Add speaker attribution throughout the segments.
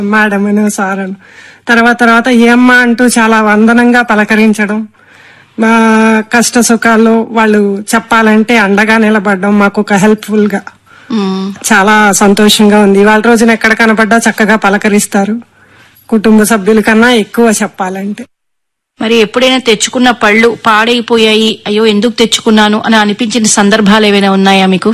Speaker 1: Madam అని sir అని తర్వాత తర్వాత ఏమ్మా అంటూ చాలా వందనంగా పలకరించడం మా కష్ట సుఖాల్లో వాళ్ళు చెప్పాలంటే అండగా నిలబడడం మాకు ఒక హెల్ప్ఫుల్ గా
Speaker 2: మ్మ్.
Speaker 1: చాలా సంతోషంగా ఉంది ఇవాళ రోజున ఎక్కడ కనపడ్డా చక్కగా పలకరిస్తారు కుటుంబ సభ్యుల కన్నా ఎక్కువ చెప్పాలంటే
Speaker 2: మరి ఎప్పుడైనా తెచ్చుకున్న పళ్ళు పాడైపోయాయి అయ్యో ఎందుకు తెచ్చుకున్నాను అని అనిపించిన సందర్భాలు ఏమైనా ఉన్నాయా మీకు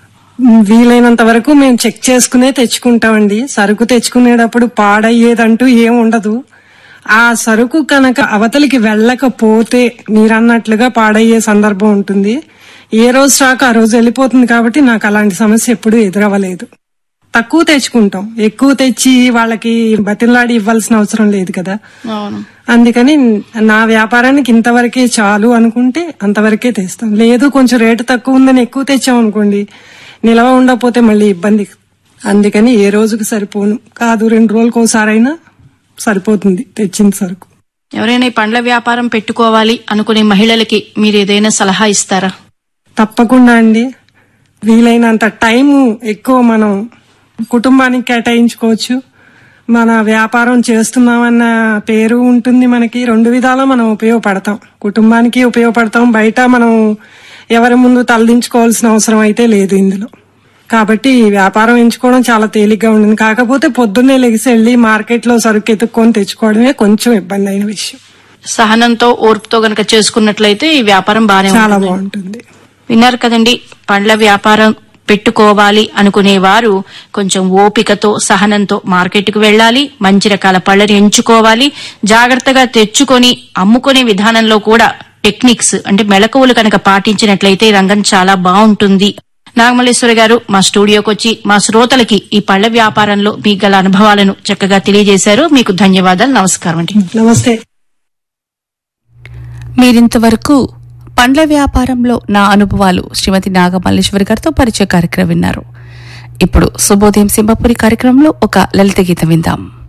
Speaker 1: వీలైనంత వరకు మేము చెక్ చేసుకునే తెచ్చుకుంటామండి సరుకు తెచ్చుకునేటప్పుడు పాడయ్యేదంటూ ఏం ఉండదు ఆ సరుకు కనుక అవతలికి వెళ్ళకపోతే మీరన్నట్లుగా పాడయ్యే సందర్భం ఉంటుంది ఏ రోజు స్టాక్ ఆ రోజు వెళ్ళిపోతుంది కాబట్టి నాకు అలాంటి సమస్య ఎప్పుడూ ఎదురవ్వలేదు తక్కువ తెచ్చుకుంటాం ఎక్కువ తెచ్చి వాళ్ళకి బతిలాడి ఇవ్వాల్సిన అవసరం లేదు కదా
Speaker 2: అవును
Speaker 1: అందుకని నా వ్యాపారానికి ఇంతవరకే చాలు అనుకుంటే అంతవరకే తెస్తాం లేదు కొంచెం రేటు తక్కువ ఉందని ఎక్కువ తెచ్చాం అనుకోండి నిలవ ఉండకపోతే మళ్ళీ ఇబ్బంది అందుకని ఏ రోజుకు సరిపోను కాదు రెండు రోజులకు ఒకసారైనా సరిపోతుంది తెచ్చిన సరుకు
Speaker 2: ఎవరైనా ఈ పండ్ల వ్యాపారం పెట్టుకోవాలి అనుకునే మహిళలకి మీరు ఏదైనా సలహా ఇస్తారా
Speaker 1: తప్పకుండా అండి వీలైనంత టైం ఎక్కువ మనం కుటుంబానికి కేటాయించుకోవచ్చు మన వ్యాపారం చేస్తున్నామన్న పేరు ఉంటుంది మనకి రెండు విధాలా మనం ఉపయోగపడతాం కుటుంబానికి ఉపయోగపడతాం బయట మనం ఎవరి ముందు తలదించుకోవాల్సిన అవసరం అయితే లేదు ఇందులో కాబట్టి ఈ వ్యాపారం ఎంచుకోవడం చాలా తేలిగ్గా ఉంటుంది కాకపోతే పొద్దున్నే లెగిసి వెళ్ళి మార్కెట్లో సరుకు ఎత్తుక్కొని తెచ్చుకోవడమే కొంచెం ఇబ్బంది అయిన విషయం
Speaker 2: సహనంతో ఓర్పుతో గనక చేసుకున్నట్లయితే ఈ వ్యాపారం బానే
Speaker 1: చాలా
Speaker 2: ఉంటుంది
Speaker 1: బాగుంటుంది
Speaker 2: విన్నారు కదండి పండ్ల వ్యాపారం పెట్టుకోవాలి అనుకునే వారు కొంచెం ఓపికతో సహనంతో మార్కెట్కు వెళ్ళాలి మంచి రకాల పళ్ళని ఎంచుకోవాలి జాగ్రత్తగా తెచ్చుకొని అమ్ముకునే విధానంలో కూడా టెక్నిక్స్ అంటే మెళకువలు కనుక పాటించినట్లయితే ఈ రంగం చాలా బాగుంటుంది నాగమల్లేశ్వర గారు మా స్టూడియోకి వచ్చి మా శ్రోతలకి ఈ పళ్ళ వ్యాపారంలో మీకు గల అనుభవాలను చక్కగా తెలియజేశారు మీకు ధన్యవాదాలు నమస్కారం అండి
Speaker 1: నమస్తే
Speaker 3: మీరింతవరకు పండ్ల వ్యాపారంలో నా అనుభవాలు శ్రీమతి నాగమల్లేశ్వరి గారితో పరిచయ కార్యక్రమం విన్నారు ఇప్పుడు శుభోదయం సింహపురి కార్యక్రమంలో ఒక లలిత గీతం విందాం